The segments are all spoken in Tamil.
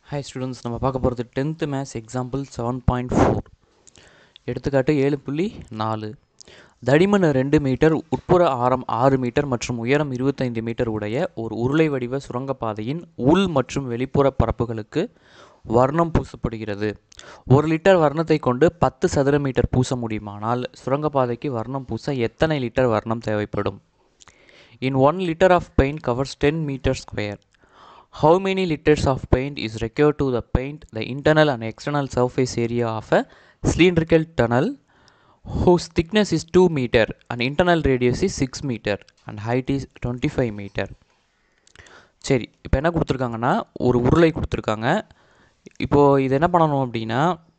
ஹாய் ஸ்டூடெண்ட்ஸ் நம்ம பார்க்க போகிறது tenth maths example seven point four எடுத்துக்காட்டு ஏழு புள்ளி நாலு தடிமன் ரெண்டு மீட்டர் உட்புற ஆரம் ஆறு மீட்டர் மற்றும் உயரம் இருபத்தைந்து மீட்டர் உடைய ஒரு உருளை வடிவ சுரங்கப்பாதையின் உள் மற்றும் வெளிப்புற பரப்புகளுக்கு வர்ணம் பூசப்படுகிறது ஒரு லிட்டர் வர்ணத்தை கொண்டு பத்து சதுர மீட்டர் பூச முடியுமானால் சுரங்கப்பாதைக்கு வர்ணம் பூச எத்தனை லிட்டர் வர்ணம் தேவைப்படும் In 1 liter of paint covers 10 meter square. How many liters of paint is required to the paint the internal and external surface area of a cylindrical tunnel whose thickness is 2 meter and internal radius is 6 meter and height is 25 meter. சரி இப்போ என்ன கொடுத்துருக்காங்கன்னா ஒரு உருளை கொடுத்துருக்காங்க இப்போது இது என்ன பண்ணணும் அப்படின்னா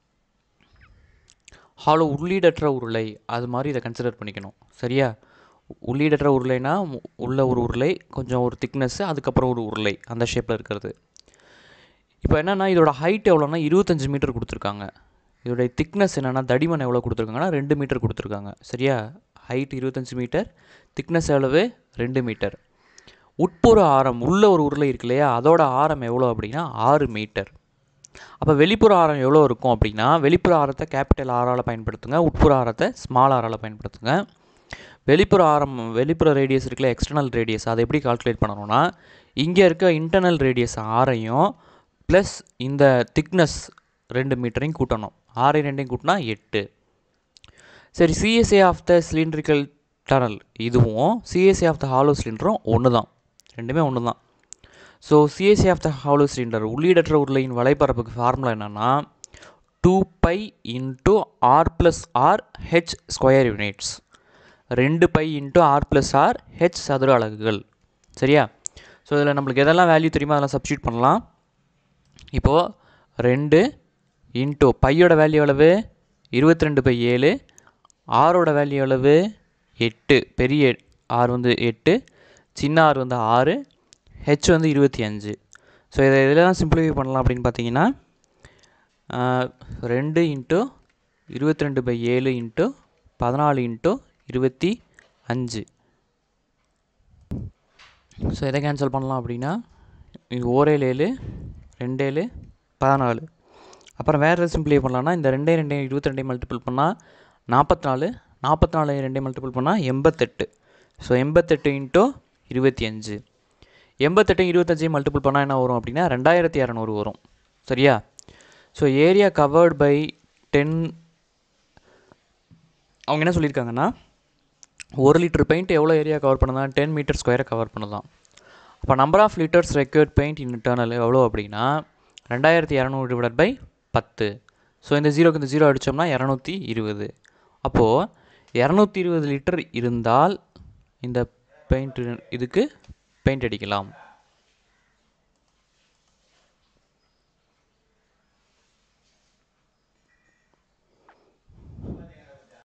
ஹாலோ உள்ளீடற்ற உருளை அது மாதிரி இதை கன்சிடர் பண்ணிக்கணும் சரியா உள்ளீடற்ற உருளைனா மு- உள்ள ஒரு உருளை கொஞ்சம் ஒரு திக்னஸ்ஸு அதுக்கப்புறம் ஒரு உருளை அந்த ஷேப்பில் இருக்கிறது இப்போ என்னென்னா இதோட ஹைட் எவ்வளோனா இருபத்தஞ்சு மீட்டர் கொடுத்துருக்காங்க இதோடைய திக்னஸ் என்னென்னா தடிமன் எவ்வளோ கொடுத்துருக்காங்கன்னா ரெண்டு மீட்டர் கொடுத்துருக்காங்க சரியா ஹைட் இருபத்தஞ்சு மீட்டர் திக்னஸ் எவ்வளவு ரெண்டு மீட்டர் உட்புற ஆரம் உள்ள ஒரு உருளை இருக்கு இல்லையா அதோட ஆரம் எவ்வளோ அப்படின்னா ஆறு மீட்டர் அப்போ வெளிப்புற ஆரம் எவ்வளோ இருக்கும் அப்படின்னா வெளிப்புற ஆரத்தை கேபிட்டல் ஆரால் பயன்படுத்துங்க உட்புற ஆரத்தை ஸ்மால் ஆரால் பயன்படுத்துங்க வெளிப்புற ஆரம் வெளிப்புற ரேடியஸ் இருக்குல்ல எக்ஸ்டர்னல் ரேடியஸ் அதை எப்படி கால்குலேட் பண்ணணும்னா இங்கே இருக்க இன்டர்னல் ரேடியஸ் ஆறையும் ப்ளஸ் இந்த திக்னஸ் ரெண்டு மீட்டரையும் கூட்டணும் ஆறை ரெண்டையும் கூட்டினா எட்டு சரி CSA of the cylindrical tunnel இதுவும் சிஎஸ்ஏ ஆஃப் த ஹாலோ சிலிண்டரும் ஒன்று தான் ரெண்டுமே ஒன்று தான் so CSA of the hollow cylinder உள்ளீடற்ற உருளையின் வலைப்பரப்புக்கு ஃபார்முலா என்னென்னா two pi into R plus R H square units ரெண்டு pi into R plus R H சதுர அலகுகள் சரியா ஸோ இதில் நம்மளுக்கு எதெல்லாம் வேல்யூ தெரியுமோ அதெல்லாம் சப்ஸ்டியூட் பண்ணலாம் இப்போது ரெண்டு இன்ட்டு பையோட வேல்யூ அளவு இருபத்தி ரெண்டு பை ஏழு ஆரோட வேல்யூ அளவு எட்டு பெரிய ஆர் வந்து எட்டு சின்ன ஆர் வந்து ஆறு ஹெச் வந்து இருபத்தி அஞ்சு ஸோ இதை இதெல்லாம் சிம்பிளிஃபை பண்ணலாம் அப்படின்னு பார்த்தீங்கன்னா ஆஹ், ரெண்டு இன்ட்டு இருபத்தி ரெண்டு பை ஏழு இன்ட்டு பதினாலு இன்ட்டு இருபத்தி அஞ்சு ஸோ எதை கேன்சல் பண்ணலாம் அப்படின்னா இது ஓரேழு ஏழு ரெண்டேழு பதினாலு அப்புறம் வேறு எதை சிம்பிளை பண்ணலாம்னா இந்த ரெண்டே ரெண்டையும் இருபத்தி ரெண்டையும் மல்டிபிள் பண்ணால் நாற்பத்தி நாலு நாற்பத்தி நாலு ரெண்டையும் மல்டிபிள் பண்ணால் எண்பத்தெட்டு ஸோ எண்பத்தெட்டு இன்ட்டு இருபத்தி அஞ்சு எண்பத்தெட்டு இருபத்தஞ்சையும் மல்டிபிள் பண்ணால் என்ன வரும் அப்படின்னா ரெண்டாயிரத்தி இரநூறு வரும் சரியா so area covered by ten அவங்க என்ன சொல்லியிருக்காங்கன்னா ஒரு லிட்டர் பெயிண்ட் எவ்வளோ ஏரியா கவர் பண்ணுதான் டென் மீட்டர் ஸ்கொயரை கவர் பண்ணுதான் அப்போ number of litres required paint in internal எவ்வளோ அப்படின்னா ரெண்டாயிரத்தி இரநூறு டிவைட் பை பத்து ஸோ இந்த ஜீரோக்கு இந்த ஜீரோ அடித்தோம்னா இரநூத்தி இருபது அப்போது இரநூத்தி இருபது லிட்டர் இருந்தால் இந்த பெயிண்ட் இதுக்கு பெயிண்ட் அடிக்கலாம்